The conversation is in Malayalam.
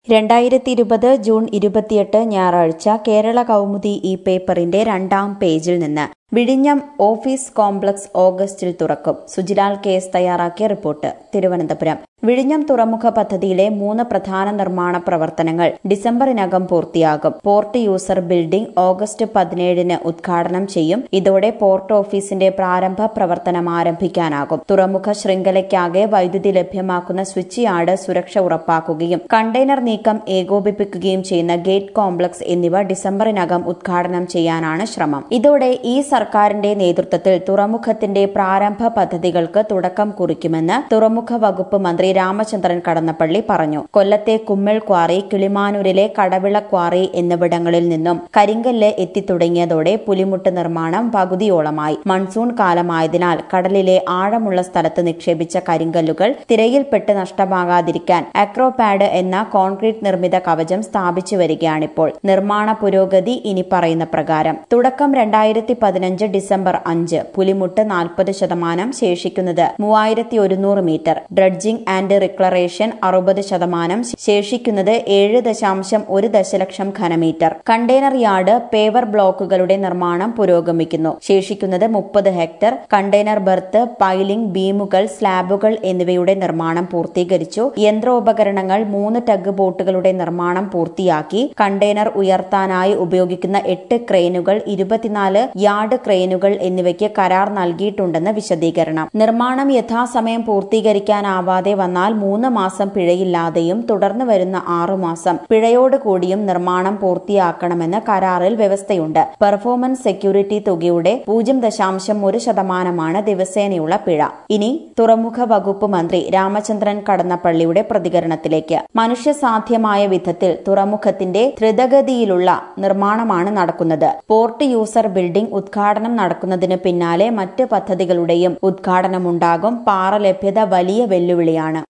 രണ്ടായിരത്തി ഇരുപത് ജൂൺ ഇരുപത്തിയെട്ട് ഞായറാഴ്ച കേരള കൗമുദി ഈ പേപ്പറിന്റെ രണ്ടാം പേജിൽ നിന്ന് വിഴിഞ്ഞം ഓഫീസ് കോംപ്ലക്സ് ഓഗസ്റ്റിൽ തുറക്കും സുജിലാൽ കേസ് തയ്യാറാക്കിയ റിപ്പോർട്ട് തിരുവനന്തപുരം വിഴിഞ്ഞം തുറമുഖ പദ്ധതിയിലെ മൂന്ന് പ്രധാന നിർമ്മാണ പ്രവർത്തനങ്ങൾ ഡിസംബറിനകം പൂർത്തിയാകും പോർട്ട് യൂസർ ബിൽഡിംഗ് ഓഗസ്റ്റ് പതിനേഴിന് ഉദ്ഘാടനം ചെയ്യും ഇതോടെ പോർട്ട് ഓഫീസിന്റെ പ്രാരംഭ പ്രവർത്തനം ആരംഭിക്കാനാകും തുറമുഖ ശൃംഖലയ്ക്കാകെ വൈദ്യുതി ലഭ്യമാക്കുന്ന സ്വിച്ച് യാർഡ് സുരക്ഷ ഉറപ്പാക്കുകയും കണ്ടെയ്നർ നീക്കം ഏകോപിപ്പിക്കുകയും ചെയ്യുന്ന ഗേറ്റ് കോംപ്ലക്സ് എന്നിവ ഡിസംബറിനകം ഉദ്ഘാടനം ചെയ്യാനാണ് ശ്രമം ഇതോടെ ഈ സർക്കാരിന്റെ നേതൃത്വത്തിൽ തുറമുഖത്തിന്റെ പ്രാരംഭ പദ്ധതികൾക്ക് തുടക്കം കുറിക്കുമെന്ന് തുറമുഖ വകുപ്പ് മന്ത്രി രാമചന്ദ്രൻ കടന്നപ്പള്ളി പറഞ്ഞു കൊല്ലത്തെ കുമ്മിൾ ക്വാറി കിളിമാനൂരിലെ കടവിള ക്വാറി എന്നിവിടങ്ങളിൽ നിന്നും കരിങ്കല്ല് എത്തിത്തുടങ്ങിയതോടെ പുലിമുട്ട് നിർമ്മാണം പകുതിയോളമായി മൺസൂൺ കാലമായതിനാൽ കടലിലെ ആഴമുള്ള സ്ഥലത്ത് നിക്ഷേപിച്ച കരിങ്കല്ലുകൾ തിരയിൽപ്പെട്ട് നഷ്ടമാകാതിരിക്കാൻ അക്രോപാഡ് എന്ന കോൺക്രീറ്റ് നിർമ്മിത കവചം സ്ഥാപിച്ചു വരികയാണിപ്പോൾ നിർമ്മാണ പുരോഗതി ഇനി പറയുന്ന പ്രകാരം തുടക്കം രണ്ടായിരത്തി പതിനഞ്ച് ഡിസംബർ അഞ്ച് പുലിമുട്ട് നാൽപ്പത് ശതമാനം ശേഷിക്കുന്നത് മൂവായിരത്തി ഒരുന്നൂറ് മീറ്റർ ഡ്രഡ്ജിംഗ് ആൻഡ് റിക്ലറേഷൻ അറുപത് ശതമാനം ശേഷിക്കുന്നത് ഏഴ് ദശാംശം ഒരു ദശലക്ഷം ഘനമീറ്റർ കണ്ടെയ്നർ യാർഡ് പേവർ ബ്ലോക്കുകളുടെ നിർമ്മാണം പുരോഗമിക്കുന്നു ശേഷിക്കുന്നത് മുപ്പത് ഹെക്ടർ കണ്ടെയ്നർ ബർത്ത് പൈലിംഗ് ബീമുകൾ സ്ലാബുകൾ എന്നിവയുടെ നിർമ്മാണം പൂർത്തീകരിച്ചു യന്ത്രോപകരണങ്ങൾ മൂന്ന് ടഗ് ബോട്ടുകളുടെ നിർമ്മാണം പൂർത്തിയാക്കി കണ്ടെയ്നർ ഉയർത്താനായി ഉപയോഗിക്കുന്ന എട്ട് ക്രെയിനുകൾ ഇരുപത്തിനാല് യാർഡ് ക്രെയിനുകൾ എന്നിവയ്ക്ക് കരാർ നൽകിയിട്ടുണ്ടെന്ന് വിശദീകരണം നിർമ്മാണം യഥാസമയം പൂർത്തീകരിക്കാനാവാതെ വന്നാൽ മൂന്ന് മാസം പിഴയില്ലാതെയും തുടർന്ന് വരുന്ന ആറുമാസം പിഴയോട് കൂടിയും നിർമ്മാണം പൂർത്തിയാക്കണമെന്ന് കരാറിൽ വ്യവസ്ഥയുണ്ട് പെർഫോമൻസ് സെക്യൂരിറ്റി തുകയുടെ പൂജ്യം ദശാംശം ഒരു ശതമാനമാണ് ദിവസേനയുള്ള പിഴ ഇനി തുറമുഖ വകുപ്പ് മന്ത്രി രാമചന്ദ്രൻ കടന്നപ്പള്ളിയുടെ പ്രതികരണത്തിലേക്ക് മനുഷ്യസാധ്യമായ വിധത്തിൽ തുറമുഖത്തിന്റെ ദ്രുതഗതിയിലുള്ള നിർമ്മാണമാണ് നടക്കുന്നത് പോർട്ട് യൂസർ ബിൽഡിംഗ് ഉദ്ഘാടനം നടക്കുന്നതിന് പിന്നാലെ മറ്റ് പദ്ധതികളുടെയും ഉദ്ഘാടനമുണ്ടാകും പാറ ലഭ്യത വലിയ വെല്ലുവിളിയാണ്